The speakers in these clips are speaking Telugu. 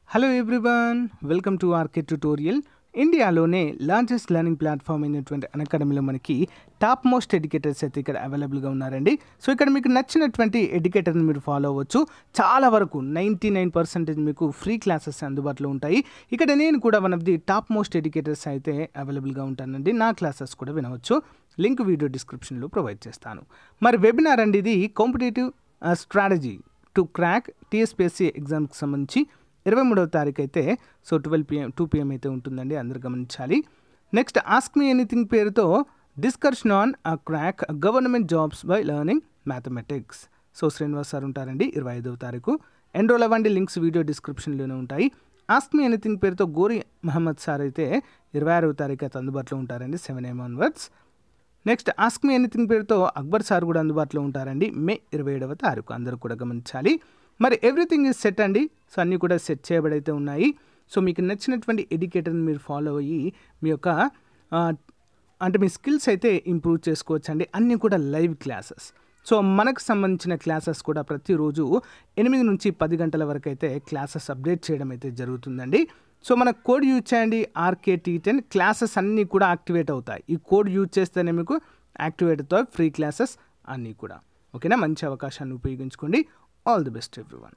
hello everyone welcome to RK tutorial ఇండియాలోనే లార్జెస్ట్ లెర్నింగ్ ప్లాట్ఫామ్ అయినటువంటి అకాడమీలో మనకి టాప్ మోస్ట్ ఎడ్యుకేటర్స్ అయితే ఇక్కడ అవైలబుల్గా ఉన్నారండి సో ఇక్కడ మీకు నచ్చినటువంటి ఎడ్యుకేటర్ని మీరు ఫాలో అవ్వచ్చు చాలా వరకు నైంటీ నైన్ పర్సెంటేజ్ మీకు ఫ్రీ క్లాసెస్ అందుబాటులో ఉంటాయి ఇక్కడ నేను కూడా one of the top most educators అయితే అవైలబుల్గా ఉంటానండి నా క్లాసెస్ కూడా వినవచ్చు లింక్ వీడియో డిస్క్రిప్షన్లో ప్రొవైడ్ చేస్తాను మరి వెబినార్ అండి ఇది competitive strategy to crack TSPSC ఎగ్జామ్కి సంబంధించి ఇరవై మూడవ తారీఖు అయితే so twelve PM two PM అయితే ఉంటుందండి అందరు గమనించాలి నెక్స్ట్ ఆస్క్ మీ ఎనీథింగ్ పేరుతో discussion on uh crack government jobs by learning mathematics so Srinivas sir ఉంటారండి ఇరవై ఐదవ తారీఖు ఎన్రోల్ అవ్వండి లింక్స్ వీడియో డిస్క్రిప్షన్లోనే ఉంటాయి ఆస్క్ మీ ఎనీథింగ్ పేరుతో గోరి మహమ్మద్ సార్ అయితే ఇరవై ఆరవ తారీఖు అయితే అందుబాటులో ఉంటారండి seven AM onwards next ask me anything పేరుతో అక్బర్ సార్ కూడా అందుబాటులో ఉంటారండి మే ఇరవై ఏడవ తారీఖు అందరూ కూడా గమనించాలి మరి ఎవ్రీథింగ్ ఈజ్ సెట్ అండి సో అన్నీ కూడా సెట్ చేయబడైతే ఉన్నాయి సో మీకు నచ్చినటువంటి ఎడ్యుకేటర్ని మీరు ఫాలో అయ్యి మీ యొక్క ఆ, అంటే మీ స్కిల్స్ అయితే ఇంప్రూవ్ చేసుకోవచ్చు అండి అన్నీ కూడా లైవ్ క్లాసెస్ సో మనకు సంబంధించిన క్లాసెస్ కూడా ప్రతిరోజు ఎనిమిది నుంచి పది గంటల వరకు అయితే క్లాసెస్ అప్డేట్ చేయడం అయితే జరుగుతుందండి సో మన కోడ్ యూజ్ చేయండి ఆర్కే టీ టెన్ క్లాసెస్ అన్నీ కూడా యాక్టివేట్ అవుతాయి ఈ కోడ్ యూజ్ చేస్తేనే మీకు యాక్టివేట్ అవుతాయి ఫ్రీ క్లాసెస్ అన్నీ కూడా ఓకేనా మంచి అవకాశాన్ని ఉపయోగించుకోండి all the best everyone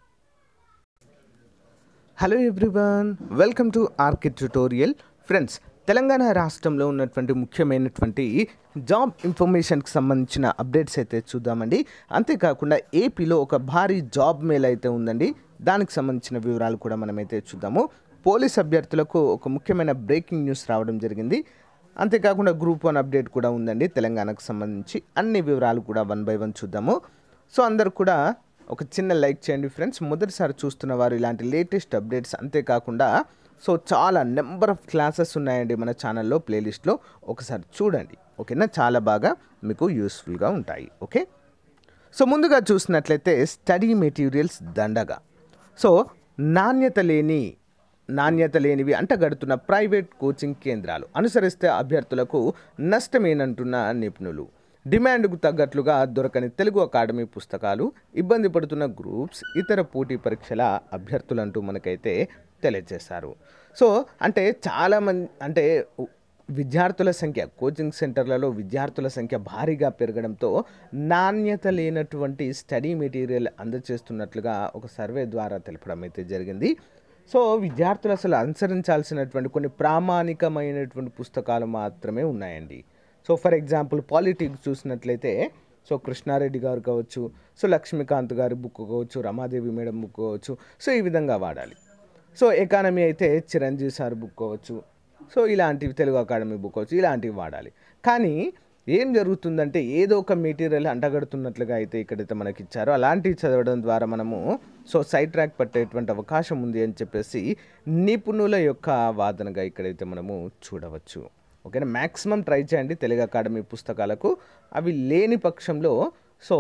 hello everyone welcome to RK tutorial friends Telangana రాష్ట్రంలో ఉన్నటువంటి ముఖ్యమైనటువంటి జాబ్ ఇన్ఫర్మేషన్కి సంబంధించిన అప్డేట్స్ అయితే చూద్దామండి అంతేకాకుండా ఏపీలో ఒక భారీ జాబ్ మేల్ అయితే ఉందండి దానికి సంబంధించిన వివరాలు కూడా మనమైతే చూద్దాము పోలీస్ అభ్యర్థులకు ఒక ముఖ్యమైన బ్రేకింగ్ న్యూస్ రావడం జరిగింది అంతేకాకుండా గ్రూప్ వన్ అప్డేట్ కూడా ఉందండి తెలంగాణకు సంబంధించి అన్ని వివరాలు కూడా వన్ బై వన్ చూద్దాము సో అందరు కూడా ఒక చిన్న లైక్ చేయండి ఫ్రెండ్స్ మొదటిసారి చూస్తున్న వారు ఇలాంటి లేటెస్ట్ అప్డేట్స్ అంతేకాకుండా సో చాలా నెంబర్ ఆఫ్ క్లాసెస్ ఉన్నాయండి మన ఛానల్లో ప్లేలిస్ట్లో ఒకసారి చూడండి ఓకేనా చాలా బాగా మీకు యూస్ఫుల్గా ఉంటాయి ఓకే సో ముందుగా చూసినట్లయితే స్టడీ మెటీరియల్స్ దండగా సో నాణ్యత లేని నాణ్యత లేనివి అంటగడుతున్న ప్రైవేట్ కోచింగ్ కేంద్రాలు అనుసరిస్తే అభ్యర్థులకు నష్టమేనంటున్న నిపుణులు డిమాండ్కు తగ్గట్లుగా దొరకని తెలుగు అకాడమీ పుస్తకాలు ఇబ్బంది పడుతున్న గ్రూప్స్ ఇతర పోటీ పరీక్షల అభ్యర్థులంటూ మనకైతే తెలియజేశారు సో అంటే చాలామంది అంటే విద్యార్థుల సంఖ్య కోచింగ్ సెంటర్లలో విద్యార్థుల సంఖ్య భారీగా పెరగడంతో నాణ్యత లేనటువంటి స్టడీ మెటీరియల్ అందజేస్తున్నట్లుగా ఒక సర్వే ద్వారా తెలపడం అయితే జరిగింది సో విద్యార్థులు అసలు అనుసరించాల్సినటువంటి కొన్ని ప్రామాణికమైనటువంటి పుస్తకాలు మాత్రమే ఉన్నాయండి సో ఫర్ ఎగ్జాంపుల్ పాలిటిక్స్ చూసినట్లయితే సో కృష్ణారెడ్డి గారు కావచ్చు సో లక్ష్మీకాంత్ గారి బుక్ కావచ్చు రమాదేవి మేడం బుక్ కావచ్చు సో ఈ విధంగా వాడాలి సో ఎకానమీ అయితే చిరంజీవి సార్ బుక్ కావచ్చు సో ఇలాంటివి తెలుగు అకాడమీ బుక్ కావచ్చు ఇలాంటివి వాడాలి కానీ ఏం జరుగుతుందంటే ఏదో ఒక మెటీరియల్ అంటగడుతున్నట్లుగా అయితే ఇక్కడైతే మనకి ఇచ్చారో అలాంటివి చదవడం ద్వారా మనము సో సైడ్ ట్రాక్ పట్టేటువంటి అవకాశం ఉంది అని చెప్పేసి నిపుణుల యొక్క వాదనగా ఇక్కడైతే మనము చూడవచ్చు ఓకేనా మ్యాక్సిమం ట్రై చేయండి తెలుగు అకాడమీ పుస్తకాలకు అవి లేని పక్షంలో సో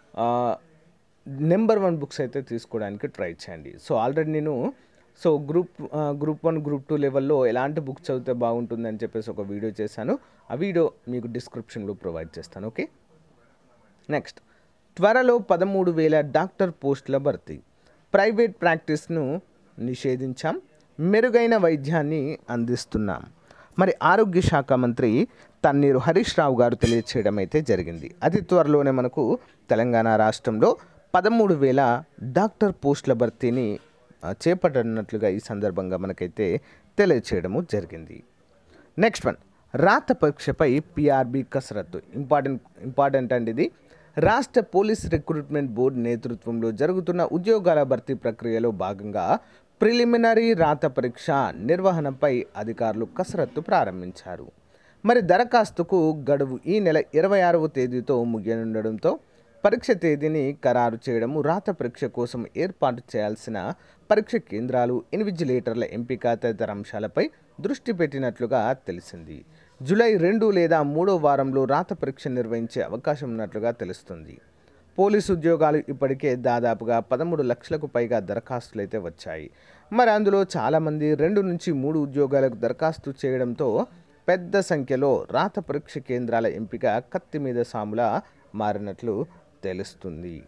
నెంబర్ వన్ బుక్స్ అయితే తీసుకోవడానికి ట్రై చేయండి సో ఆల్రెడీ నేను so group uh, group one group two లెవెల్లో ఎలాంటి బుక్ చదివితే బాగుంటుందని చెప్పేసి ఒక వీడియో చేశాను ఆ వీడియో మీకు డిస్క్రిప్షన్లో ప్రొవైడ్ చేస్తాను ఓకే నెక్స్ట్ త్వరలో పదమూడు వేల డాక్టర్ పోస్టుల భర్తీ ప్రైవేట్ ప్రాక్టీస్ను నిషేధించాం మెరుగైన వైద్యాన్ని అందిస్తున్నాం మరి ఆరోగ్య శాఖ మంత్రి తన్నీరు హరీష్ రావు గారు తెలియచేయడం అయితే జరిగింది అతి త్వరలోనే మనకు తెలంగాణ రాష్ట్రంలో పదమూడు వేల డాక్టర్ పోస్టుల భర్తీని ఆ, చేపట్టనున్నట్లుగా ఈ సందర్భంగా మనకైతే తెలియచేయడము జరిగింది నెక్స్ట్ వన్ రాత పరీక్షపై పిఆర్బి కసరత్తు ఇంపార్టెంట్ ఇంపార్టెంట్ అండి ఇది రాష్ట్ర పోలీస్ రిక్రూట్మెంట్ బోర్డు నేతృత్వంలో జరుగుతున్న ఉద్యోగాల భర్తీ ప్రక్రియలో భాగంగా ప్రిలిమినరీ రాత పరీక్ష నిర్వహణపై అధికారులు కసరత్తు ప్రారంభించారు మరి దరఖాస్తుకు గడువు ఈ నెల ఇరవై ఆరవ తేదీతో ముగియనుండడంతో పరీక్ష తేదీని ఖరారు చేయడము రాత పరీక్ష కోసం ఏర్పాటు చేయాల్సిన పరీక్ష కేంద్రాలు ఇన్విజిలేటర్ల ఎంపిక తదితర అంశాలపై దృష్టి పెట్టినట్లుగా తెలిసింది జూలై రెండు లేదా మూడో వారంలో రాత పరీక్ష నిర్వహించే అవకాశం ఉన్నట్లుగా తెలుస్తుంది పోలీసు ఉద్యోగాలు ఇప్పటికే దాదాపుగా పదమూడు లక్షలకు పైగా దరఖాస్తులు అయితే వచ్చాయి మరి అందులో చాలామంది రెండు నుంచి మూడు ఉద్యోగాలకు దరఖాస్తు చేయడంతో పెద్ద సంఖ్యలో రాత పరీక్ష కేంద్రాల ఎంపిక కత్తి మీద సాములా మారినట్లు తెలుస్తుంది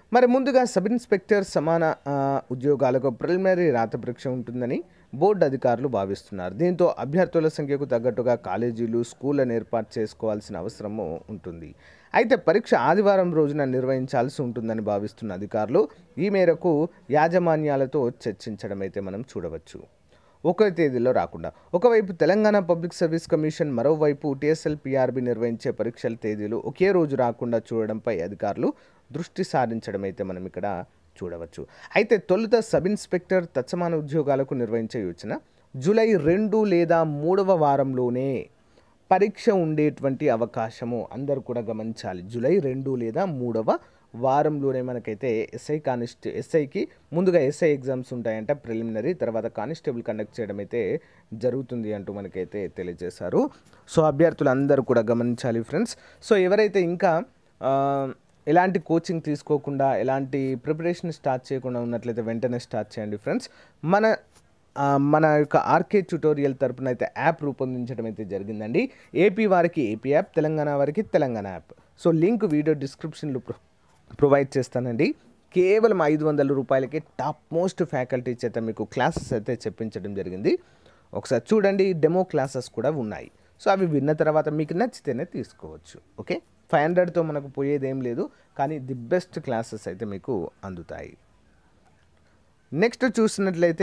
మరి ముందుగా సబ్ ఇన్స్పెక్టర్ సమాన ఆ, ఉద్యోగాలకు ప్రిలిమినరీ రాత పరీక్ష ఉంటుందని బోర్డు అధికారులు భావిస్తున్నారు దీంతో అభ్యర్థుల సంఖ్యకు తగ్గట్టుగా కాలేజీలు స్కూళ్లను ఏర్పాటు చేసుకోవాల్సిన అవసరము ఉంటుంది అయితే పరీక్ష ఆదివారం రోజున నిర్వహించాల్సి ఉంటుందని భావిస్తున్న అధికారులు ఈ మేరకు యాజమాన్యాలతో చర్చించడం అయితే మనం చూడవచ్చు ఒకే తేదీలో రాకుండా ఒకవైపు తెలంగాణ పబ్లిక్ సర్వీస్ కమిషన్ మరోవైపు టీఎస్ఎల్ పిఆర్బి నిర్వహించే పరీక్షల తేదీలు ఒకే రోజు రాకుండా చూడడంపై అధికారులు దృష్టి సారించడం అయితే మనం ఇక్కడ చూడవచ్చు అయితే తొలుత సబ్ ఇన్స్పెక్టర్ తత్సమాన ఉద్యోగాలకు నిర్వహించే యోచన జూలై రెండు లేదా మూడవ వారంలోనే పరీక్ష ఉండేటువంటి అవకాశము అందరూ కూడా గమనించాలి జూలై రెండు లేదా మూడవ వారంలోనే మనకైతే ఎస్ఐ కానిస్టే ఎస్ఐకి ముందుగా ఎస్ఐ ఎగ్జామ్స్ ఉంటాయంట ప్రిలిమినరీ తర్వాత కానిస్టేబుల్ కండక్ట్ చేయడం అయితే జరుగుతుంది అంటూ మనకైతే తెలియజేశారు సో అభ్యర్థులు అందరూ కూడా గమనించాలి ఫ్రెండ్స్ సో ఎవరైతే ఇంకా ఆ, ఎలాంటి కోచింగ్ తీసుకోకుండా ఎలాంటి ప్రిపరేషన్ స్టార్ట్ చేయకుండా ఉన్నట్లయితే వెంటనే స్టార్ట్ చేయండి ఫ్రెండ్స్ మన ఆ, మన యొక్క ఆర్కే ట్యూటోరియల్ తరపున అయితే యాప్ రూపొందించడం అయితే జరిగిందండి ఏపీ వారికి ఏపీ యాప్ తెలంగాణ వారికి Telangana app so link video డిస్క్రిప్షన్లో ప్రొ ప్రొవైడ్ చేస్తానండి కేవలం ఐదు వందల రూపాయలకి టాప్ మోస్ట్ ఫ్యాకల్టీ చేత మీకు క్లాసెస్ అయితే చెప్పించడం జరిగింది ఒకసారి చూడండి డెమో క్లాసెస్ కూడా ఉన్నాయి సో అవి విన్న తర్వాత మీకు నచ్చితేనే తీసుకోవచ్చు ఓకే ఫైవ్ హండ్రెడ్తో మనకు పోయేది ఏం లేదు కానీ ది బెస్ట్ క్లాసెస్ అయితే మీకు అందుతాయి నెక్స్ట్ చూసినట్లయితే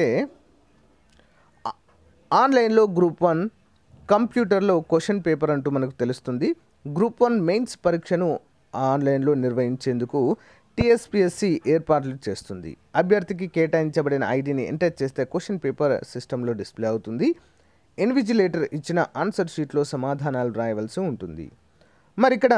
ఆ- ఆన్లైన్లో గ్రూప్ వన్ కంప్యూటర్లో క్వశ్చన్ పేపర్ అంటూ మనకు తెలుస్తుంది గ్రూప్ వన్ మెయిన్స్ పరీక్షను ఆన్లైన్లో నిర్వహించేందుకు టీఎస్పిఎస్సి ఏర్పాట్లు చేస్తుంది అభ్యర్థికి కేటాయించబడిన ఐడిని ఎంటర్ చేస్తే క్వశ్చన్ పేపర్ సిస్టంలో డిస్ప్లే అవుతుంది ఇన్విజిలేటర్ ఇచ్చిన ఆన్సర్ షీట్లో సమాధానాలు రాయవలసి ఉంటుంది మరి ఇక్కడ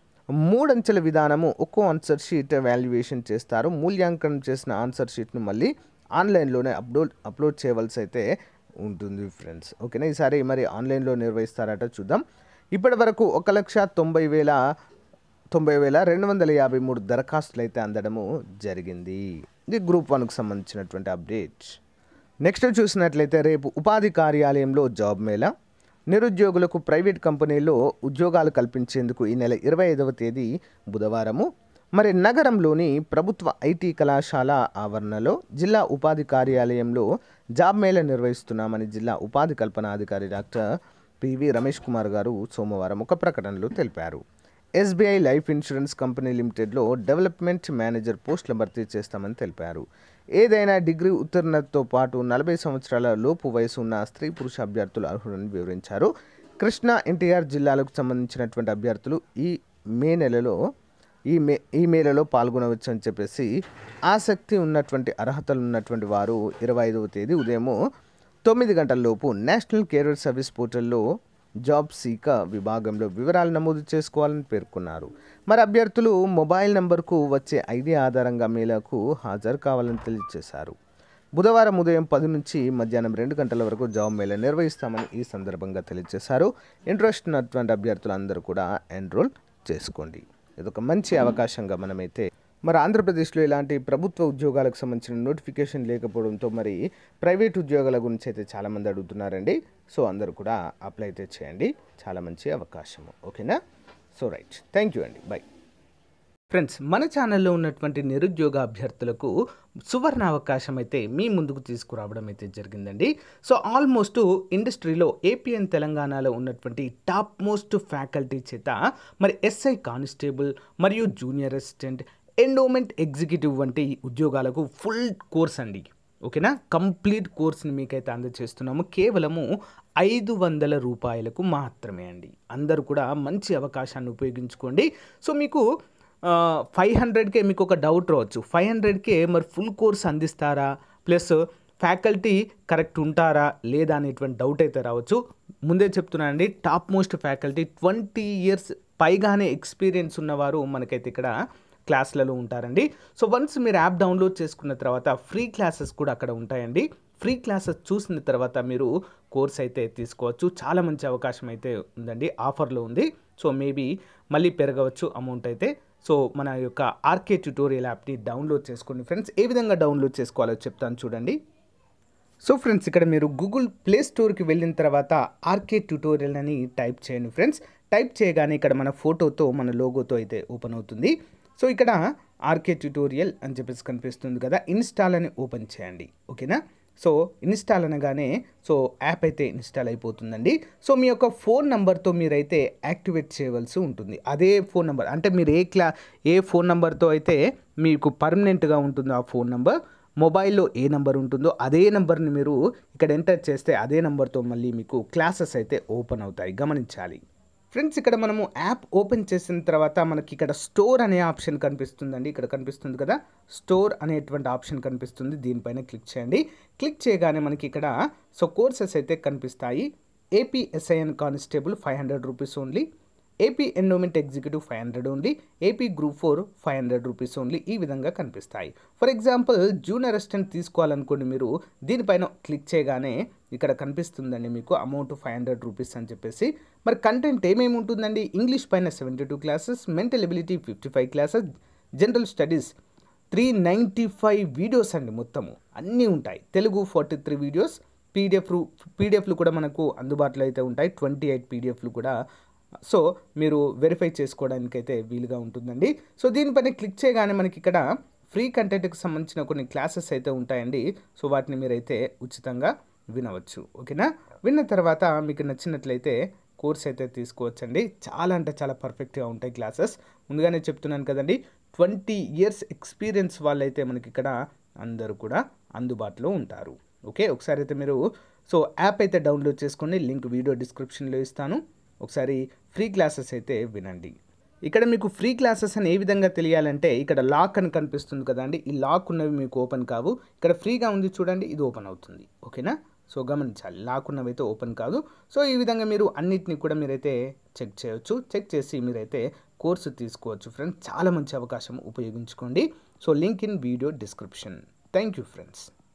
మూడంచెల విధానము ఒక్కో ఆన్సర్ షీట్ వాల్యుయేషన్ చేస్తారు మూల్యాంకనం చేసిన ఆన్సర్ షీట్ను మళ్ళీ ఆన్లైన్లోనే అప్లోడ్ అప్లోడ్ చేయవలసి అయితే ఉంటుంది ఫ్రెండ్స్ ఓకేనా ఈసారి మరి ఆన్లైన్లో నిర్వహిస్తారట చూద్దాం ఇప్పటి వరకు ఒక లక్ష తొంభై వేల తొంభై వేల రెండు వందల యాభై మూడు దరఖాస్తులు అయితే అందడము జరిగింది ఇది గ్రూప్ వన్కు సంబంధించినటువంటి అప్డేట్ నెక్స్ట్ చూసినట్లయితే రేపు ఉపాధి కార్యాలయంలో జాబ్ మేళా నిరుద్యోగులకు ప్రైవేట్ కంపెనీల్లో ఉద్యోగాలు కల్పించేందుకు ఈ నెల ఇరవై ఐదవ తేదీ బుధవారము మరి నగరంలోని ప్రభుత్వ ఐటీ కళాశాల ఆవరణలో జిల్లా ఉపాధి కార్యాలయంలో జాబ్ మేళా నిర్వహిస్తున్నామని జిల్లా ఉపాధి కల్పనాధికారి డాక్టర్ పివి రమేష్ కుమార్ గారు సోమవారం ఒక ప్రకటనలో తెలిపారు ఎస్బీఐ లైఫ్ ఇన్సూరెన్స్ కంపెనీ లిమిటెడ్లో డెవలప్మెంట్ మేనేజర్ పోస్టుల భర్తీ చేస్తామని తెలిపారు ఏదైనా డిగ్రీ ఉత్తీర్ణతతో పాటు నలభై సంవత్సరాల లోపు వయసు ఉన్న స్త్రీ పురుష అభ్యర్థులు అర్హులని వివరించారు కృష్ణా ఎన్టీఆర్ జిల్లాలకు సంబంధించినటువంటి అభ్యర్థులు ఈ మే నెలలో ఈ మే ఈ మేళలో పాల్గొనవచ్చు అని చెప్పేసి ఆసక్తి ఉన్నటువంటి అర్హతలు ఉన్నటువంటి వారు ఇరవై ఐదవ తేదీ ఉదయము తొమ్మిది గంటలలోపు నేషనల్ కెరీర్ సర్వీస్ పోర్టల్లో జాబ్ సీక విభాగంలో వివరాలు నమోదు చేసుకోవాలని పేర్కొన్నారు మరి అభ్యర్థులు మొబైల్ నంబర్కు వచ్చే ఐడి ఆధారంగా మేళకు హాజరు కావాలని తెలియజేశారు బుధవారం ఉదయం పది నుంచి మధ్యాహ్నం రెండు గంటల వరకు జాబ్ మేళా నిర్వహిస్తామని ఈ సందర్భంగా తెలియజేశారు ఇంట్రెస్ట్ ఉన్నటువంటి అభ్యర్థులందరూ కూడా ఎన్రోల్ చేసుకోండి ఇది ఒక మంచి అవకాశంగా మనమైతే మరి ఆంధ్రప్రదేశ్లో ఇలాంటి ప్రభుత్వ ఉద్యోగాలకు సంబంధించిన నోటిఫికేషన్ లేకపోవడంతో మరి ప్రైవేట్ ఉద్యోగాల గురించి అయితే చాలామంది అడుగుతున్నారండి సో అందరూ కూడా అప్లై అయితే చేయండి చాలా మంచి అవకాశము ఓకేనా సో రైట్ థ్యాంక్ యూ అండి బై ఫ్రెండ్స్ మన ఛానల్లో ఉన్నటువంటి నిరుద్యోగ అభ్యర్థులకు సువర్ణ అవకాశం అయితే మీ ముందుకు తీసుకురావడం అయితే జరిగిందండి సో ఆల్మోస్ట్ ఇండస్ట్రీలో ఏపీఎన్ తెలంగాణలో ఉన్నటువంటి టాప్ మోస్ట్ ఫ్యాకల్టీ చేత మరి ఎస్ఐ కానిస్టేబుల్ మరియు జూనియర్ అసిస్టెంట్ ఎండోమెంట్ ఎగ్జిక్యూటివ్ వంటి ఉద్యోగాలకు ఫుల్ కోర్స్ అండి ఓకేనా కంప్లీట్ కోర్స్ని మీకైతే అందజేస్తున్నాము కేవలము ఐదు వందల రూపాయలకు మాత్రమే అండి అందరూ కూడా మంచి అవకాశాన్ని ఉపయోగించుకోండి సో మీకు ఫైవ్ హండ్రెడ్కే మీకు ఒక డౌట్ రావచ్చు ఫైవ్ హండ్రెడ్కే మరి ఫుల్ కోర్స్ అందిస్తారా ప్లస్ ఫ్యాకల్టీ కరెక్ట్ ఉంటారా లేదా అనేటువంటి డౌట్ అయితే రావచ్చు ముందే చెప్తున్నానండి top most faculty twenty years పైగానే ఎక్స్పీరియన్స్ ఉన్నవారు మనకైతే ఇక్కడ క్లాసులలో ఉంటారండి సో వన్స్ మీరు యాప్ డౌన్లోడ్ చేసుకున్న తర్వాత ఫ్రీ క్లాసెస్ కూడా అక్కడ ఉంటాయండి ఫ్రీ క్లాసెస్ చూసిన తర్వాత మీరు కోర్స్ అయితే తీసుకోవచ్చు చాలా మంచి అవకాశం అయితే ఉందండి ఆఫర్లో ఉంది సో మేబీ మళ్ళీ పెరగవచ్చు అమౌంట్ అయితే సో మన యొక్క ఆర్కే ట్యూటోరియల్ యాప్ని డౌన్లోడ్ చేసుకోండి ఫ్రెండ్స్ ఏ విధంగా డౌన్లోడ్ చేసుకోవాలో చెప్తాను చూడండి సో ఫ్రెండ్స్ ఇక్కడ మీరు గూగుల్ ప్లే స్టోర్కి వెళ్ళిన తర్వాత ఆర్కే ట్యూటోరియల్ అని టైప్ చేయండి ఫ్రెండ్స్ టైప్ చేయగానే ఇక్కడ మన ఫోటోతో మన లోగోతో అయితే ఓపెన్ అవుతుంది సో ఇక్కడ ఆర్కే ట్యూటోరియల్ అని చెప్పేసి కనిపిస్తుంది కదా ఇన్స్టాల్ అని ఓపెన్ చేయండి ఓకేనా సో ఇన్స్టాల్ అనగానే సో యాప్ అయితే ఇన్స్టాల్ అయిపోతుందండి సో మీ యొక్క ఫోన్ నెంబర్తో మీరైతే యాక్టివేట్ చేయవలసి ఉంటుంది అదే ఫోన్ నెంబర్ అంటే మీరు ఏ క్లా ఏ ఫోన్ నెంబర్తో అయితే మీకు పర్మనెంట్గా ఉంటుందో ఆ ఫోన్ నెంబర్ మొబైల్లో ఏ నెంబర్ ఉంటుందో అదే నెంబర్ని మీరు ఇక్కడ ఎంటర్ చేస్తే అదే నెంబర్తో మళ్ళీ మీకు క్లాసెస్ అయితే ఓపెన్ అవుతాయి గమనించాలి ఫ్రెండ్స్ ఇక్కడ మనము యాప్ ఓపెన్ చేసిన తర్వాత మనకి ఇక్కడ స్టోర్ అనే ఆప్షన్ కనిపిస్తుందండి ఇక్కడ కనిపిస్తుంది కదా స్టోర్ అనేటువంటి ఆప్షన్ కనిపిస్తుంది దీనిపైన క్లిక్ చేయండి క్లిక్ చేయగానే మనకి ఇక్కడ సో కోర్సెస్ అయితే కనిపిస్తాయి AP SI and constable five hundred rupees only AP endowment executive five hundred only AP group four five hundred rupees only ఈ విధంగా కనిపిస్తాయి ఫర్ ఎగ్జాంపుల్ జూనియర్ అసిస్టెంట్ తీసుకోవాలనుకోండి మీరు దీనిపైన క్లిక్ చేయగానే ఇక్కడ కనిపిస్తుందండి మీకు అమౌంట్ ఫైవ్ హండ్రెడ్ రూపీస్ అని చెప్పేసి మరి కంటెంట్ ఏమేమి ఉంటుందండి ఇంగ్లీష్ పైన seventy two classes mental ability fifty five classes general studies three ninety five videos అండి మొత్తము అన్నీ ఉంటాయి తెలుగు ఫార్టీ త్రీ వీడియోస్ పీడిఎఫ్లు పీడిఎఫ్లు కూడా మనకు అందుబాటులో అయితే ఉంటాయి ట్వంటీ ఎయిట్ పీడిఎఫ్లు కూడా సో మీరు వెరిఫై చేసుకోవడానికైతే వీలుగా ఉంటుందండి సో దీనిపైన క్లిక్ చేయగానే మనకి ఇక్కడ ఫ్రీ కంటెంట్కి సంబంధించిన కొన్ని క్లాసెస్ అయితే ఉంటాయండి సో వాటిని మీరైతే ఉచితంగా వినవచ్చు ఓకేనా విన్న తర్వాత మీకు నచ్చినట్లయితే కోర్స్ అయితే తీసుకోవచ్చండి చాలా అంటే చాలా పర్ఫెక్ట్గా ఉంటాయి క్లాసెస్ ముందుగానే చెప్తున్నాను కదండి ట్వంటీ ఇయర్స్ ఎక్స్పీరియన్స్ వాళ్ళైతే మనకి ఇక్కడ అందరూ కూడా అందుబాటులో ఉంటారు ఓకే ఒకసారి అయితే మీరు సో యాప్ అయితే డౌన్లోడ్ చేసుకోండి లింక్ వీడియో డిస్క్రిప్షన్లో ఇస్తాను ఒకసారి ఫ్రీ క్లాసెస్ అయితే వినండి ఇక్కడ మీకు ఫ్రీ క్లాసెస్ అని ఏ విధంగా తెలియాలంటే ఇక్కడ లాక్ అని కనిపిస్తుంది కదండి ఈ లాక్ ఉన్నవి మీకు ఓపెన్ కావు ఇక్కడ ఫ్రీగా ఉంది చూడండి ఇది ఓపెన్ అవుతుంది ఓకేనా సో గమనించాలి లాక్ ఉన్నవి అయితే ఓపెన్ కాదు సో ఈ విధంగా మీరు అన్నిటిని కూడా మీరైతే చెక్ చేయొచ్చు చెక్ చేసి మీరైతే కోర్సు తీసుకోవచ్చు ఫ్రెండ్స్ చాలా మంచి అవకాశం ఉపయోగించుకోండి so link in video description thank you friends